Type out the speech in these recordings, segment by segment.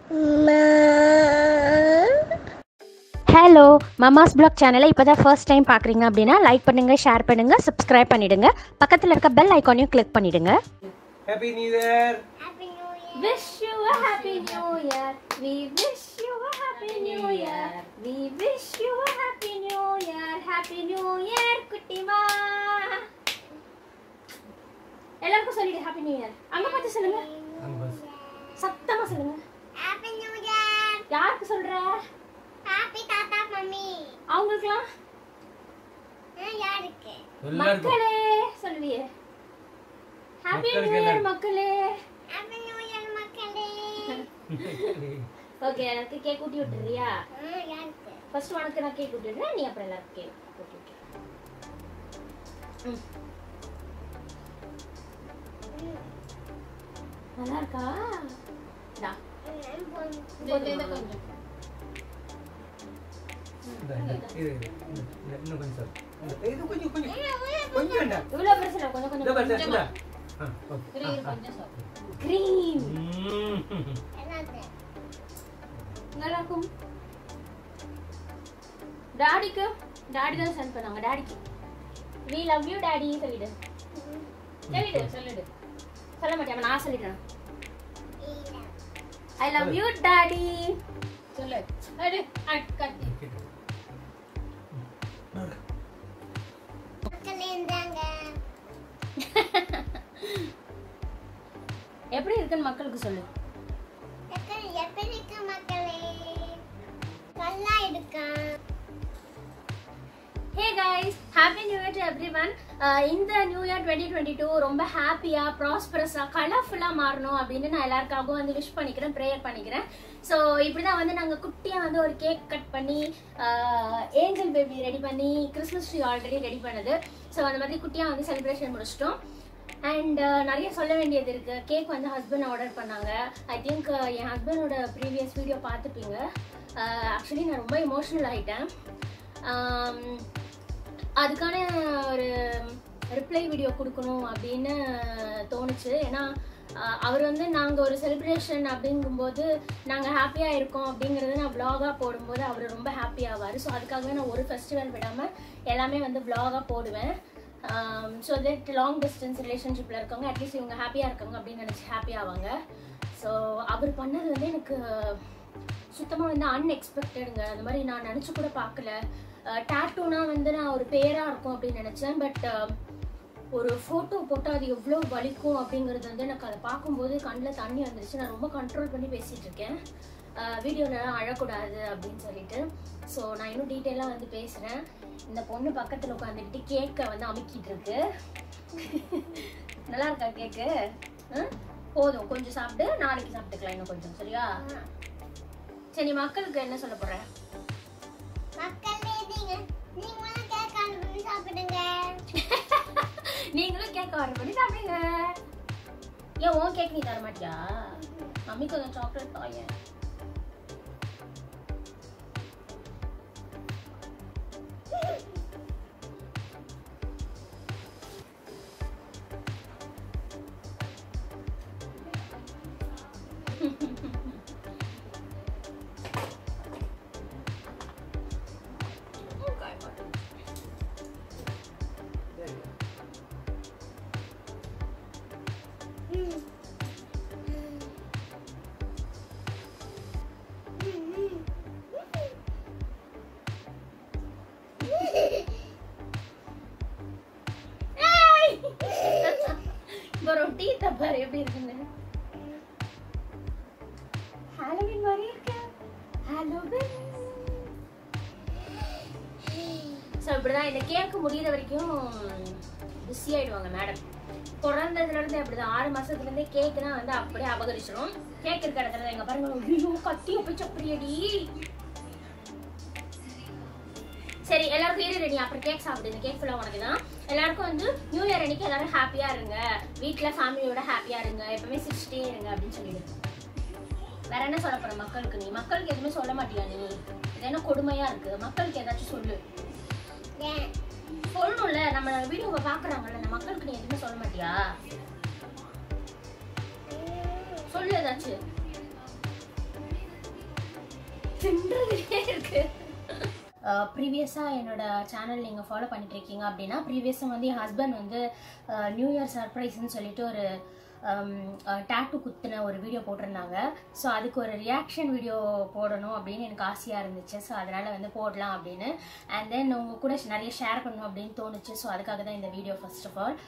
Hello mama's black சேனலை இப்போ தான் ஃபர்ஸ்ட் டைம் பார்க்குறீங்க அப்படின்னா லைக் பண்ணுங்கள் ஷேர் பண்ணுங்கள் சப்ஸ்கிரைப் பண்ணிடுங்க பக்கத்தில் இருக்க பெல் ஐக்கானையும் கிளிக் பண்ணிடுங்க Happy New Year! Wish you a happy new year. We wish you a happy new year. We wish you a happy new year. Happy new year, குட்டிமா. எல்லாருக்கும் சொல்லிடு ஹாப்பி நியூ இயர் அங்க பார்த்து சொல்லுங்க சத்தமா சொல்லுங்க ஹாப்பி நியூ இயர் யாருக்கு சொல்ற ஹாப்பி தாத்தா மம்மி அவங்களுக்குலாம் யாருக்கு மக்களே சொல்லுவியே ஹாப்பி மக்களுக்கு நியூ இயர் என்ன? மக்களே ஹாப்பி நியூ இயர் மக்களே ஓகே எனக்கு கேக் ஊட்டி விட்டுறியா ஆ, யாருக்கு ஃபர்ஸ்ட் உனக்கு நான் கேக் விட்டுடுறேன் நீ அப்புறம் எல்லாருக்கும் கேக் ஊட்டி விட்டு ம். நல்லா இருக்கா டா இந்த, இந்த, இது, இது, இந்த, இந்த, இன்னும் கொஞ்சம் சார். இந்த, இது கொஞ்சம், கொஞ்சம், கொஞ்சம் வேண்டா. இவ்வளோ பெருசு இல்லை கொஞ்சம் இதோ பாரு, கொஞ்சம் சார், இந்தா. ஆ, ஓகே. ஆ, ஆ. கிரீம் ம். என்னது நல்லா இருக்கும் டாடிக்கு டாடி தான் சென்ட் பண்ணாங்க டாடிக்கு வி லவ் யூ டாடி சொல்லிடு சொல்லிடு சொல்லிடு சொல்ல மாட்டேன் நான் சொல்லிடுறேன் இல்ல ஐ லவ் யூ டாடி சொல்லு அடு கட்டி மக்களே இருந்தாங்க எப்படி இருக்குன்னு மக்களுக்கு சொல்லு மக்கள் எப்படி இருக்க மக்களே நல்லா இருக்கான் hey guys happy new year to everyone இந்த new year twenty twenty two ரொம்ப ஹாப்பியாக ப்ராஸ்பரஸாக கலர்ஃபுல்லாக மாறணும் அப்படின்னு நான் எல்லாருக்காகவும் வந்து விஷ் பண்ணிக்கிறேன் ப்ரேயர் பண்ணிக்கிறேன் ஸோ இப்படி தான் வந்து நாங்கள் குட்டியாக வந்து ஒரு கேக் கட் பண்ணி ஏஞ்சல் பேபி ரெடி பண்ணி கிறிஸ்மஸ் ட்ரீ ஆல்ரெடி ரெடி பண்ணது ஸோ அந்த மாதிரி குட்டியாக வந்து செலிப்ரேஷன் முடிச்சிட்டோம் அண்ட் நிறைய சொல்ல வேண்டியது இருக்கு கேக் வந்து ஹஸ்பண்ட் ஆர்டர் பண்ணாங்க ஐ திங்க் என் ஹஸ்பண்டோட ப்ரீவியஸ் வீடியோ பார்த்துப்பீங்க ஆக்சுவலி நான் ரொம்ப எமோஷ்னல் ஆகிட்டேன் அதுக்கான ஒரு ரிப்ளை வீடியோ கொடுக்கணும் அப்படின்னு தோணுச்சு ஏன்னா ஆஹ் அவர் வந்து நாங்கள் ஒரு செலிப்ரேஷன் அப்படிங்கும்போது நாங்கள் ஹாப்பியாக இருக்கோம் அப்படிங்கிறத நான் vlog-ஆ போடும்போது அவர் ரொம்ப ஹாப்பி ஆவார் ஸோ அதுக்காகவே நான் ஒரு ஃபெஸ்டிவல் விடாமல் எல்லாமே வந்து vlog-ஆ போடுவேன் ஸோ தட் லாங் டிஸ்டன்ஸ் ரிலேஷன்ஷிப்பில் இருக்கவங்க அட்லீஸ்ட் இவங்க ஹாப்பியாக இருக்காங்க அப்படின்னு நினச்சி ஹாப்பி ஆவாங்க ஸோ அவர் பண்ணது வந்து எனக்கு சுத்தமாக வந்து அன்எக்ஸ்பெக்டடுங்க அந்த மாதிரி நான் நினச்சி கூட பார்க்கல டேட்டூனா வந்து நான் ஒரு பேராக இருக்கும் அப்படின்னு நினச்சேன் பட் ஒரு ஃபோட்டோ போட்டு அது எவ்வளோ வலிக்கும் அப்படிங்கிறது வந்து எனக்கு அதை பார்க்கும்போது கண்ணில் தண்ணி வந்துருச்சு நான் ரொம்ப கண்ட்ரோல் பண்ணி பேசிகிட்டு இருக்கேன் வீடியோலலாம் அழக்கூடாது அப்படின்னு சொல்லிட்டு ஸோ நான் இன்னும் டீட்டெயிலாக வந்து பேசுகிறேன் இந்த பொண்ணு பக்கத்தில் உட்காந்துக்கிட்டு கேக்கை வந்து அமுக்கிட்டு இருக்கு நல்லா இருக்கா கேக்கு போதும் கொஞ்சம் சாப்பிட்டு நாளைக்கு சாப்பிட்டுக்கலாம் இன்னும் கொஞ்சம் சரியா சரி நீ மக்களுக்கு என்ன சொல்ல போற மக்களே நீங்க நீங்களும் கேக் ஆர்டர் பண்ணி சாப்பிடுங்க நீங்களும் கேக் ஆர்டர் பண்ணி சாப்பிடுங்க ஏன் உன் கேக் நீ தர மாட்டியா மம்மிக்கு கொஞ்சம் சாக்லேட் தாயேன் பரோம் டீ தப்பாரு எப்படி இருக்குன்னு ஹாலோவின் மாதிரி இருக்கு ஹாலோவின் ஸோ இப்படிதான் இந்த கேக்கு முடியிற வரைக்கும் பிஸி ஆயிடுவாங்க மேடம் பிறந்ததுல இருந்து அப்படிதான் ஆறு மாசத்துல இருந்தே கேக்குனா வந்து அப்படியே அபகரிச்சிடும் கேக் இருக்க இடத்துல எங்க பாருங்க ஐயோ கத்திய போய் சப்பரியடி சரி எல்லாருக்கும் இரு ரெடி அப்புறம் கேக் சாப்பிடு இந்த கேக் ஃபுல்லாக உனக்கு தான் எல்லாருக்கும் வந்து நியூ இயர் அன்னைக்கு எல்லாரும் ஹாப்பியா இருங்க வீட்டில் ஃபேமிலியோட ஹாப்பியா இருங்க எப்பவுமே சிரிச்சிட்டே இருங்க அப்படின்னு சொல்லிடு வேற என்ன சொல்ல போற மக்களுக்கு நீ மக்களுக்கு எதுவுமே சொல்ல மாட்டியா நீ இது என்ன கொடுமையா இருக்கு மக்களுக்கு ஏதாச்சும் சொல்லு ஏன் சொல்லணும்ல நம்ம வீடியோவை பாக்குறாங்கல்ல நம்ம மக்களுக்கு நீ எதுவுமே சொல்ல மாட்டியா சொல்லு ஏதாச்சும் தின்றதுலே இருக்கு ப்ரீவியஸாக என்னோட சேனல் நீங்கள் ஃபாலோ பண்ணிட்டு இருக்கீங்க அப்படின்னா ப்ரீவியஸாக வந்து என் ஹஸ்பண்ட் வந்து நியூ இயர் சர்ப்ரைஸ்ன்னு சொல்லிட்டு ஒரு டேட்டு குத்துன ஒரு வீடியோ போட்டிருந்தாங்க ஸோ அதுக்கு ஒரு ரியாக்ஷன் வீடியோ போடணும் அப்படின்னு எனக்கு ஆசையாக இருந்துச்சு ஸோ அதனால் வந்து போடலாம் அப்படின்னு அண்ட் தென் உங்கள் கூட நிறைய ஷேர் பண்ணணும் அப்படின்னு தோணுச்சு ஸோ அதுக்காக தான் இந்த வீடியோ ஃபர்ஸ்ட் ஆஃப் ஆல்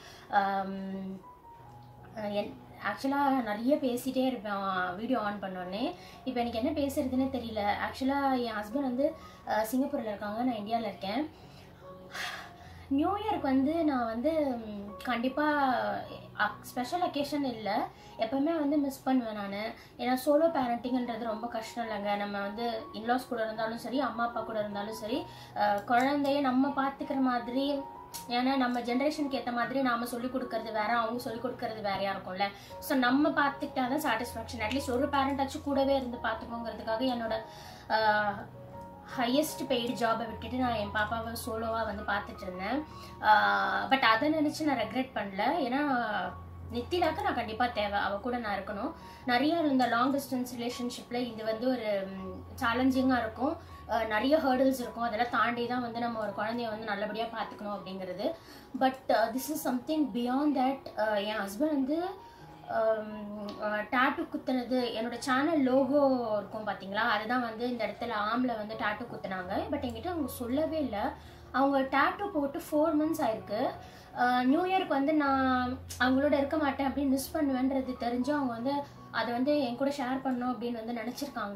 என் ஆக்சுவலாக நிறைய பேசிகிட்டே இருப்பேன் வீடியோ ஆன் பண்ணோடனே இப்போ எனக்கு என்ன பேசுறதுன்னே தெரியல ஆக்சுவலாக என் ஹஸ்பண்ட் வந்து சிங்கப்பூரில் இருக்காங்க நான் இந்தியாவில் இருக்கேன் நியூ இயருக்கு வந்து நான் வந்து கண்டிப்பாக ஸ்பெஷல் அக்கேஷன் இல்லை எப்போவுமே வந்து மிஸ் பண்ணுவேன் நான் ஏன்னா சோலோ பேரண்டிங்ன்றது ரொம்ப கஷ்டம் இல்லைங்க நம்ம வந்து இன்லாஸ் கூட இருந்தாலும் சரி அம்மா அப்பா கூட இருந்தாலும் சரி அஹ், குழந்தைய நம்ம பார்த்துக்கிற மாதிரி ஏன்னா நம்ம ஜென்ரேஷனுக்கு ஏற்ற மாதிரி நாம சொல்லி கொடுக்கறது வேற அவங்க சொல்லி கொடுக்கறது வேறையா இருக்கும்ல ஸோ நம்ம பார்த்துக்கிட்டா தான் சாட்டிஸ்ஃபேக்ஷன் அட்லீஸ்ட் ஒரு பேரண்டாச்சும் கூடவே இருந்து பார்த்துக்கோங்கிறதுக்காக என்னோட ஹையஸ்ட் பெய்டு ஜாபை விட்டுட்டு நான் என் பாப்பாவை சோலோவாக வந்து பார்த்துட்டு இருந்தேன் பட் அதை நினச்சி நான் ரெக்ரெட் பண்ணல ஏன்னா நித்திலாக்கு நான் கண்டிப்பாக தேவை அவ கூட நான் இருக்கணும் நிறைய இந்த லாங் டிஸ்டன்ஸ் ரிலேஷன்ஷிப்பில் இது வந்து ஒரு சேலஞ்சிங்காக இருக்கும் அஹ் நிறைய ஹேர்டில்ஸ் இருக்கும் அதெல்லாம் தாண்டி தான் வந்து நம்ம ஒரு குழந்தைய வந்து நல்லபடியாக பார்த்துக்கணும் அப்படிங்கிறது but this is something beyond that என் ஹஸ்பண்ட் வந்து டாட்டு குத்துனது என்னோட சேனல் லோகோ இருக்கும் பார்த்தீங்களா அதுதான் வந்து இந்த இடத்துல ஆம்ல வந்து டாட்டு குத்துனாங்க பட் என்கிட்ட அவங்க சொல்லவே இல்லை அவங்க டாட்டு போட்டு ஃபோர் மந்த்ஸ் ஆயிருக்கு நியூ இயருக்கு வந்து நான் அவங்களோட இருக்க மாட்டேன் அப்படின்னு மிஸ் பண்ணுவேன்றது தெரிஞ்சு அவங்க வந்து அதை வந்து என் கூட ஷேர் பண்ணணும் அப்படின்னு வந்து நினச்சிருக்காங்க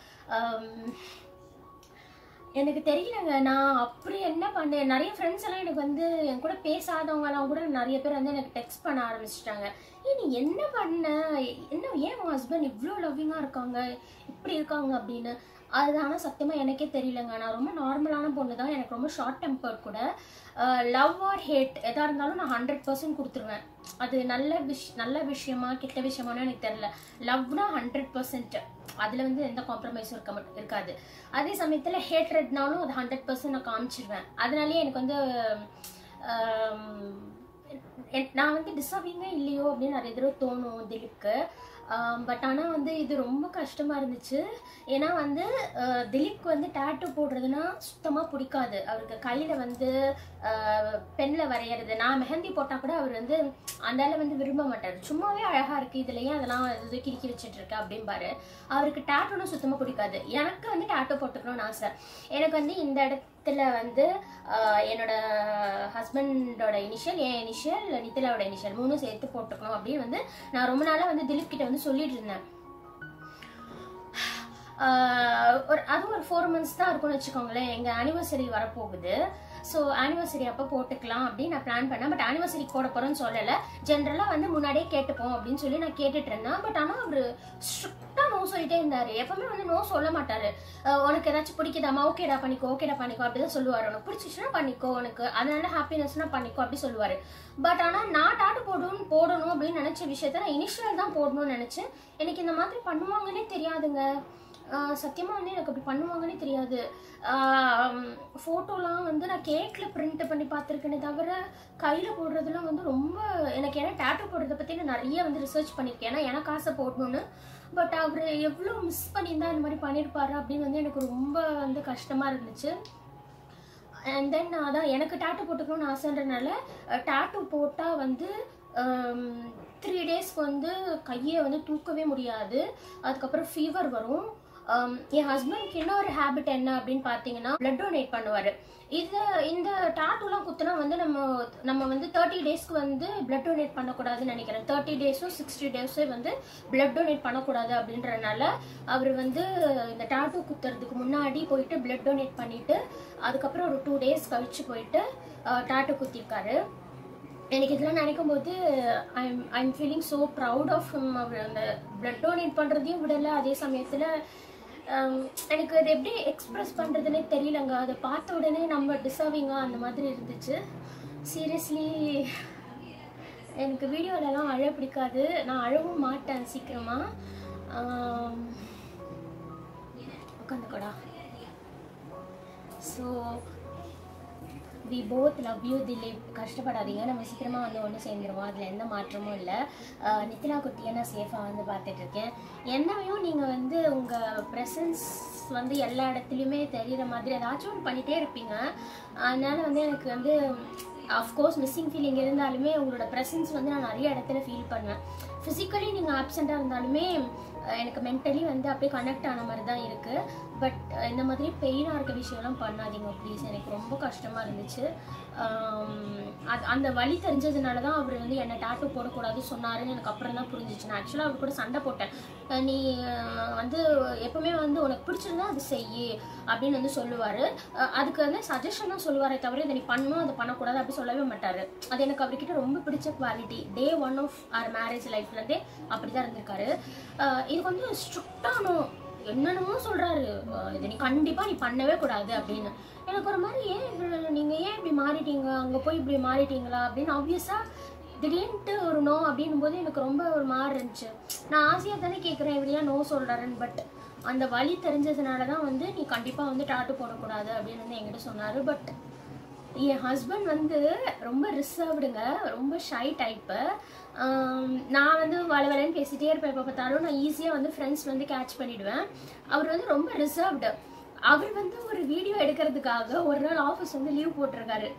எனக்கு தெரியலங்க நான் அப்படி என்ன பண்ணேன் நிறைய ஃப்ரெண்ட்ஸ் எல்லாம் எனக்கு வந்து என் கூட பேசாதவங்க எல்லாம் கூட நிறைய பேர் வந்து எனக்கு டெக்ஸ்ட் பண்ண ஆரம்பிச்சிட்டாங்க ஏ நீ என்ன பண்ண என்ன ஏன் உன் ஹஸ்பண்ட் இவ்வளோ லவ்விங்காக இருக்காங்க இப்படி இருக்காங்க அப்படின்னு அது ஆனால் சத்தியமாக எனக்கே தெரியலங்க நான் ரொம்ப நார்மலான பொண்ணு தான் எனக்கு ரொம்ப ஷார்ட் டெம்பர் கூட லவ் ஆர் ஹேட் எதாக இருந்தாலும் நான் ஹண்ட்ரட் பர்சன்ட் கொடுத்துருவேன் அது நல்ல விஷ் நல்ல விஷயமா கெட்ட விஷயமானு எனக்கு தெரியல லவ்னா ஹண்ட்ரட் பர்சன்ட் அதில் வந்து எந்த காம்ப்ரமைஸும் இருக்க மாட் இருக்காது அதே சமயத்தில் ஹேட்ரட்னாலும் அது ஹண்ட்ரட் பர்சன்ட் நான் காமிச்சிருவேன் அதனாலேயே எனக்கு வந்து ஆம், என்- நான் வந்து டிசர்விங்கே இல்லையோ அப்படின்னு நிறைய தடவை தோணும் திலீப்க்கு பட் ஆனால் வந்து இது ரொம்ப கஷ்டமாக இருந்துச்சு ஏன்னா வந்து அஹ், திலீப்க்கு வந்து டேட்டு போடுறதுனா சுத்தமாக பிடிக்காது அவருக்கு கையில் வந்து பெண்ணில் வரைகிறது நான் மெஹந்தி போட்டால் கூட அவர் வந்து அந்தால வந்து விரும்ப மாட்டார் சும்மாவே அழகாக இருக்குது இதுல ஏன் அதெல்லாம் இது கிறுக்கி வச்சுட்டு இருக்க அப்படிம்பாரு அவருக்கு டேட்டோன்னு சுத்தமாக பிடிக்காது எனக்கு வந்து டேட்டோ போட்டுக்கணும்னு ஆசை எனக்கு வந்து இந்த இடத்துல வந்து ஆஹ், என்னோட ஹஸ்பண்டோட இனிஷியல் என் இனிஷியல் நித்திலாவோட இனிஷியல் மூணும் சேர்த்து போட்டுக்கணும் அப்படின்னு வந்து நான் ரொம்ப நாளாக வந்து திலீப் கிட்ட வந்து சொல்லிட்டு இருந்தேன் ஆஹ், ஒரு அதுவும் ஒரு ஃபோர் மந்த்ஸ் தான் இருக்கும்னு வச்சுக்கோங்களேன் எங்கள் ஆனிவர்சரி வரப்போகுது ஸோ ஆனிவர்சரி அப்போ போட்டுக்கலாம் அப்படின்னு நான் பிளான் பண்ணேன் பட் ஆனிவர்சரி போட போகிறேன்னு சொல்லலை ஜென்ரலாக வந்து முன்னாடியே கேட்டுப்போம் அப்படின்னு சொல்லி நான் கேட்டுட்டு இருந்தேன் பட் ஆனால் அவர் ஸ்ட்ரிக்டாக நோ சொல்லிட்டே இருந்தார் எப்பவுமே வந்து நோ சொல்ல மாட்டார் உனக்கு ஏதாச்சும் பிடிக்குதாமா ஓகேடா பண்ணிக்கோ ஓகேடா பண்ணிக்கோ அப்படி தான் சொல்லுவார் உனக்கு பிடிச்சிச்சுன்னா பண்ணிக்கோ உனக்கு அதனால ஹாப்பினஸ்னா பண்ணிக்கோ அப்படி சொல்லுவார் பட் ஆனால் நான் டாட்டு போடணும் போடணும் அப்படின்னு நினச்ச விஷயத்த நான் இனிஷியல் தான் போடணும்னு நினச்சேன் எனக்கு இந்த மாதிரி பண்ணுவாங்கன்னே தெரியாதுங்க சத்தியமாக வந்து எனக்கு அப்படி பண்ணுவாங்கன்னே தெரியாது ஃபோட்டோலாம் வந்து நான் கேக்கில் பிரிண்ட் பண்ணி பார்த்துருக்கேனே தவிர கையில் போடுறதுலாம் வந்து ரொம்ப எனக்கு ஏன்னா டேட்டூ போடுறத பற்றி நான் நிறைய வந்து ரிசர்ச் பண்ணியிருக்கேன் ஏன்னா எனக்கு ஆசை போடணும்னு பட் அவர் எவ்வளோ மிஸ் பண்ணியிருந்தா இந்த மாதிரி பண்ணியிருப்பாரு அப்படின்னு வந்து எனக்கு ரொம்ப வந்து கஷ்டமாக இருந்துச்சு அண்ட் தென் அதான் எனக்கு டேட்டூ போட்டுக்கணும்னு ஆசைன்றனால டேட்டூ போட்டால் வந்து த்ரீ டேஸ்க்கு வந்து கையை வந்து தூக்கவே முடியாது அதுக்கப்புறம் ஃபீவர் வரும் Um, என் ஹஸ்பண்ட்க்கு இன்னொரு ஹேபிட் என்ன அப்படின்னு பார்த்தீங்கன்னா பிளட் டொனேட் பண்ணுவார் இது இந்த டாட்டூலாம் குத்துனா வந்து நம்ம நம்ம வந்து தேர்ட்டி டேஸ்க்கு வந்து பிளட் டொனேட் பண்ணக்கூடாதுன்னு நினைக்கிறேன் தேர்ட்டி டேஸும் சிக்ஸ்டி டேஸும் வந்து பிளட் டொனேட் பண்ணக்கூடாது அப்படின்றனால அவர் வந்து இந்த டாட்டூ குத்துறதுக்கு முன்னாடி போயிட்டு பிளட் டொனேட் பண்ணிட்டு அதுக்கப்புறம் ஒரு டூ டேஸ் கழிச்சு போயிட்டு டாட்டூ குத்திருக்காரு எனக்கு இதெல்லாம் நினைக்கும் போது I'm I'm feeling so proud of அவர் அந்த பிளட் டொனேட் பண்ணுறதையும் விடலை அதே சமயத்தில் எனக்கு அது எப்படி எக்ஸ்ப்ரெஸ் பண்ணுறதுனே தெரியலங்க அதை பார்த்த உடனே நம்ம டிசர்விங்காக அந்த மாதிரி இருந்துச்சு சீரியஸ்லி எனக்கு வீடியோலலாம் அழ பிடிக்காது நான் அழவும் மாட்டேன் சீக்கிரமாக உட்காந்துக்கடா so we both love you Dilip கஷ்டப்படாதீங்க நம்ம சீக்கிரமாக வந்து ஒன்று சேர்ந்துருவோம் அதில் எந்த மாற்றமும் இல்லை நித்திலா குட்டியை நான் சேஃபாக வந்து பார்த்துட்டு இருக்கேன் என்னவையும் நீங்கள் வந்து உங்கள் ப்ரெசன்ஸ் வந்து எல்லா இடத்துலையுமே தெரிகிற மாதிரி ஏதாச்சும் ஒன்று பண்ணிகிட்டே இருப்பீங்க அதனால வந்து எனக்கு வந்து அஃப்கோர்ஸ் மிஸ்ஸிங் ஃபீலிங் இருந்தாலுமே உங்களோட ப்ரெசன்ஸ் வந்து நான் நிறைய இடத்துல ஃபீல் பண்ணுவேன் ஃபிசிக்கலி நீங்கள் ஆப்சண்ட்டாக இருந்தாலுமே அஹ் எனக்கு மென்டலி வந்து அப்படியே கனெக்ட் ஆன மாதிரி தான் இருக்குது பட் இந்த மாதிரி பெயினாக இருக்க விஷயம்லாம் பண்ணாதீங்க ப்ளீஸ் எனக்கு ரொம்ப கஷ்டமாக இருந்துச்சு ஆம், அது அந்த வழி தெரிஞ்சதுனால தான் அவர் வந்து என்னை டாட்டூ போடக்கூடாது சொன்னாருன்னு எனக்கு அப்புறம் தான் புரிஞ்சிச்சு நான் ஆக்சுவலாக அவர் கூட சண்டை போட்டேன் அஹ் நீ அஹ், வந்து எப்பவுமே வந்து உனக்கு பிடிச்சிருந்தா அது செய்யி அப்படின்னு வந்து சொல்லுவார் அதுக்கு வந்து சஜஷன் தான் சொல்லுவாரே தவிர இதை நீ பண்ணணும் அதை பண்ணக்கூடாது அப்படி சொல்லவே மாட்டார் அது எனக்கு அவர்கிட்ட ரொம்ப பிடிச்ச குவாலிட்டி டே ஒன் ஆஃப் அவர் மேரேஜ் லைஃப்லேருந்தே அப்படி தான் இருந்திருக்காரு அஹ் இது வந்து ஸ்ட்ரிக்டானோ என்னென்னமோ சொல்கிறாரு இது நீ கண்டிப்பாக நீ பண்ணவே கூடாது அப்படின்னு எனக்கு ஒரு மாதிரி ஏன் இப்படி- நீங்க ஏன் இப்படி மாறிட்டீங்க அங்கே போய் இப்படி மாறிட்டீங்களா அப்படின்னு ஆப்வியஸாக திடீர்னுட்டு ஒரு நோ அப்படின்னும் போது எனக்கு ரொம்ப ஒரு மாதிரி இருந்துச்சு நான் ஆசையாக தானே கேட்குறேன் இப்படியா நோ சொல்கிறாருன்னு பட் அந்த வழி தெரிஞ்சதுனால தான் வந்து நீ கண்டிப்பாக வந்து டாட்டு போடக்கூடாது அப்படின்னு வந்து என்கிட்ட சொன்னார் பட் என் ஹஸ்பண்ட் வந்து ரொம்ப ரிசர்வ்டுங்க ரொம்ப ஷை டைப்பு நான் வந்து வள வளன்னு பேசிட்டே இருப்பேன் எப்போ பார்த்தாலும் நான் ஈஸியாக வந்து ஃப்ரெண்ட்ஸ் வந்து கேட்ச் பண்ணிடுவேன் அவர் வந்து ரொம்ப ரிசர்வ்டு அவர் வந்து ஒரு வீடியோ எடுக்கிறதுக்காக ஒரு நாள் ஆஃபீஸ் வந்து லீவ் போட்டிருக்காரு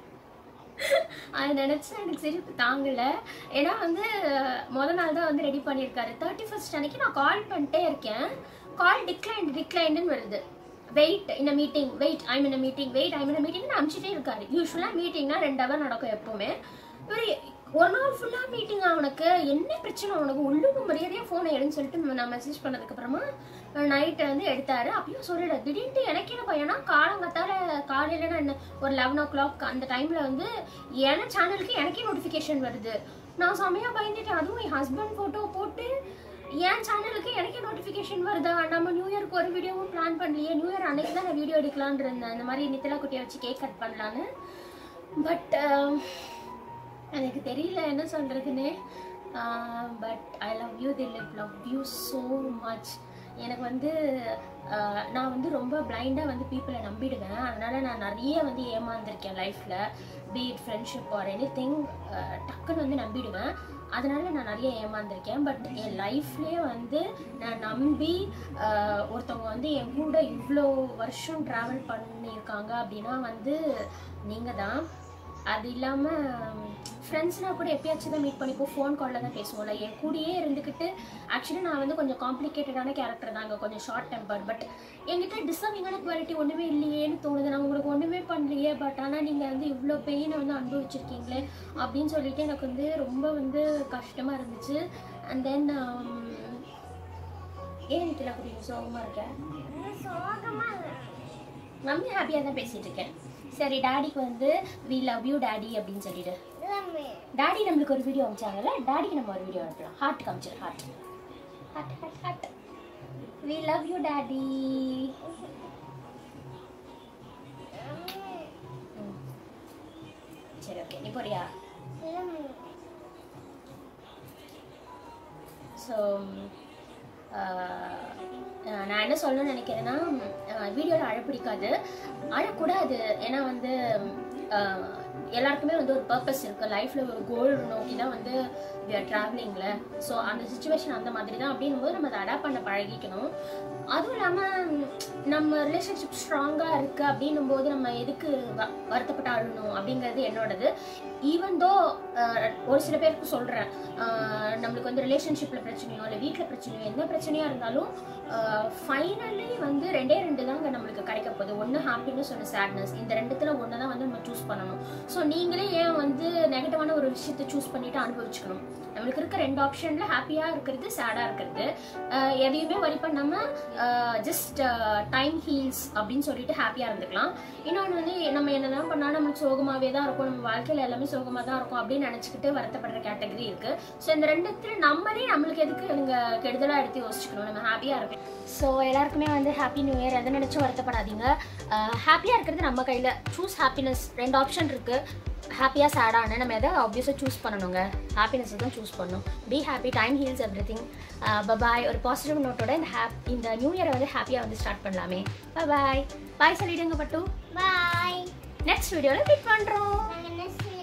அது நினச்சா எனக்கு சிரிப்பு தாங்கல ஏன்னா வந்து முத நாள் தான் வந்து ரெடி பண்ணியிருக்காரு தேர்ட்டி ஃபர்ஸ்ட் அன்னைக்கு நான் கால் பண்ணிட்டே இருக்கேன் கால் டிக்ளைன் டிக்ளைன்னு வருது வெயிட் இந்த மீட்டிங் வெயிட் ஐம் இந்த மீட்டிங் வெயிட் ஐம் இந்த மீட்டிங் அனுப்பிச்சிட்டே இருக்காரு யூஸ்வலாக மீட்டிங்னா ரெண்டு ஹவர் நடக்கும் எப்போவுமே இவர் ஒரு நாள் ஃபுல்லாக மீட்டிங் அவனுக்கு என்ன பிரச்சனை அவனுக்கு உள்ளுக்கு மரியாதையாக ஃபோனை எடுன்னு சொல்லிட்டு நான் மெசேஜ் பண்ணதுக்கப்புறமா நைட்டு வந்து எடுத்தாரு அப்பயும் சொல்லிடு திடீர்னு எனக்கு என்ன பையனா காலங்கத்தால காலையில நான் என்ன ஒரு லெவன் ஓ கிளாக் அந்த டைமில் வந்து என் சேனலுக்கு எனக்கே நோட்டிஃபிகேஷன் வருது நான் செமையாக பயந்துட்டேன் அதுவும் என் ஹஸ்பண்ட் ஃபோட்டோ போட்டு என் சேனலுக்கு எனக்கே நோட்டிஃபிகேஷன் வருதா நம்ம நியூ இயர்க்கு ஒரு வீடியோவும் பிளான் பண்ணலையே நியூ இயர் அன்னைக்கு தான் நான் வீடியோ எடுக்கலான்னு இருந்தேன் இந்த மாதிரி நித்திலா குட்டியை வச்சு கேக் கட் பண்ணலான்னு பட் எனக்கு தெரியல என்ன சொல்கிறதுன்னு but I love you Dilip love you so much எனக்கு வந்து ஆஹ், நான் வந்து ரொம்ப பிளைண்டாக வந்து பீப்புளை நம்பிடுவேன் அதனால் நான் நிறைய வந்து ஏமாந்துருக்கேன் லைஃப்பில் be it friendship or anything டக்குன்னு வந்து நம்பிடுவேன் அதனால நான் நிறைய ஏமாந்துருக்கேன் பட் என் லைஃப்லேயே வந்து நான் நம்பி ஆஹ், ஒருத்தவங்க வந்து என் கூட இவ்வளோ வருஷம் ட்ராவல் பண்ணியிருக்காங்க அப்படின்னா வந்து நீங்கள் தான் அது இல்லாமல் ஃப்ரெண்ட்ஸ்னால் கூட எப்பயாச்சும் தான் மீட் பண்ணிப்போம் ஃபோன் காலில் தான் பேசுவோம்ல என் கூடயே இருந்துக்கிட்டு ஆக்சுவலி நான் வந்து கொஞ்சம் காம்ப்ளிகேட்டடான கேரக்டர் தாங்க கொஞ்சம் ஷார்ட் டெம்பர் பட் என்கிட்ட டிசர்விங்கான குவாலிட்டி ஒன்றுமே இல்லையேன்னு தோணுது நான் உங்களுக்கு ஒன்றுமே பண்ணலையே பட் ஆனால் நீங்கள் வந்து இவ்வளோ பெயினை வந்து அனுபவிச்சிருக்கீங்களே அப்படின்னு சொல்லிட்டு எனக்கு வந்து ரொம்ப வந்து கஷ்டமாக இருந்துச்சு அண்ட் தென் ஏன் இதில் கொஞ்சம் சோகமாக இருக்கேன் சோகமா இல்லை. மம்மி ஹாப்பியாக தான் பேசிகிட்டு இருக்கேன் சரி டாடிக்கு வந்து வி லவ் யூ டாடி அப்படின்னு சொல்லிடு எல்லாமே. டாடி நம்மளுக்கு ஒரு வீடியோ அனுப்பிச்சாங்கல்ல டாடிக்கு நம்ம ஒரு வீடியோ அனுப்பலாம் ஹார்ட் காமிச்சிரு heart heart heart heart we love you daddy சரி ஓகே நீ போறியா எல்லாமே. ஸோ நான் என்ன சொல்லணும்னு நினைக்கிறேன்னா வீடியோவில் அழ பிடிக்காது அழக்கூடாது ஏன்னா வந்து ஆஹ், எல்லாருக்குமே வந்து ஒரு பர்பஸ் இருக்குது லைஃப்பில் ஒரு கோல் நோக்கி தான் வந்து we are ட்ராவலிங்கில் ஸோ அந்த சுச்சுவேஷன் அந்த மாதிரி தான் அப்படின்னும் போது நம்ம அதை அடாப்ட் பண்ண பழகிக்கணும் அதுவும் இல்லாமல் நம்ம ரிலேஷன்ஷிப் ஸ்ட்ராங்காக இருக்குது அப்படின்னும் போது நம்ம எதுக்கு வ- வருத்தப்பட்டு அழணும் அப்படிங்கிறது என்னோடது ஈவன் தோ ஒரு சில பேருக்கு சொல்கிறேன் நம்மளுக்கு வந்து ரிலேஷன்ஷிப்பில் பிரச்சனையோ இல்லை வீட்டில் பிரச்சனையோ எந்த பிரச்சனையாக இருந்தாலும் ஃபைனலி வந்து ரெண்டே ரெண்டு தாங்க நம்மளுக்கு கிடைக்க போகுது ஒன்று ஹாப்பினஸ் ஒன்று சேட்னஸ் இந்த ரெண்டுத்துல ஒன்று தான் வந்து நம்ம சூஸ் பண்ணணும் ஸோ நீங்களே ஏன் வந்து நெகட்டிவான ஒரு விஷயத்தை சூஸ் பண்ணிட்டு அனுபவிச்சுக்கணும் நம்மளுக்கு இருக்க ரெண்டு ஆப்ஷனில் ஹாப்பியாக இருக்கிறது சேடாக இருக்கிறது அஹ் எதையுமே வரி பண்ணாமல் ஜஸ்ட் டைம் ஹீல்ஸ் அப்படின்னு சொல்லிட்டு ஹாப்பியாக இருந்துக்கலாம் இன்னொன்று வந்து நம்ம என்னதான் பண்ணாலும் நம்மளுக்கு சோகமாகவே தான் இருக்கும் நம்ம வாழ்க்கையில் எல்லாமே சோகமாக தான் இருக்கும் அப்படின்னு நினச்சிக்கிட்டு வருத்தப்படுற கேட்டகரி இருக்குது ஸோ இந்த ரெண்டுத்துல நம்மளே நம்மளுக்கு எதுக்கு நீங்கள் கெடுதலாக எடுத்து யோசிச்சுக்கணும் நம்ம ஹாப்பியாக இருக்கும் ஸோ எல்லாருக்குமே வந்து ஹாப்பி நியூ இயர் எதை நினச்சும் வருத்தப்படாதீங்க ஹாப்பியாக இருக்கிறது நம்ம கையில் சூஸ் ஹாப்பினஸ் ரெண்டு ஆப்ஷன் இருக்குது ஹாப்பியாக சேடான நம்ம எதை ஆப்வியஸாக சூஸ் பண்ணணுங்க ஹாப்பினஸ் தான் சூஸ் பண்ணணும் be happy time heals everything bye bye ஒரு பாசிட்டிவ் நோட்டோட இந்த ஹாப் இந்த நியூ இயரை வந்து ஹாப்பியாக வந்து ஸ்டார்ட் பண்ணலாமே பாய் பாய் சொல்லிடுங்க பட்டு Bye. நெக்ஸ்ட் வீடியோல மீட் பண்றோம் நாங்க நெக்ஸ்ட்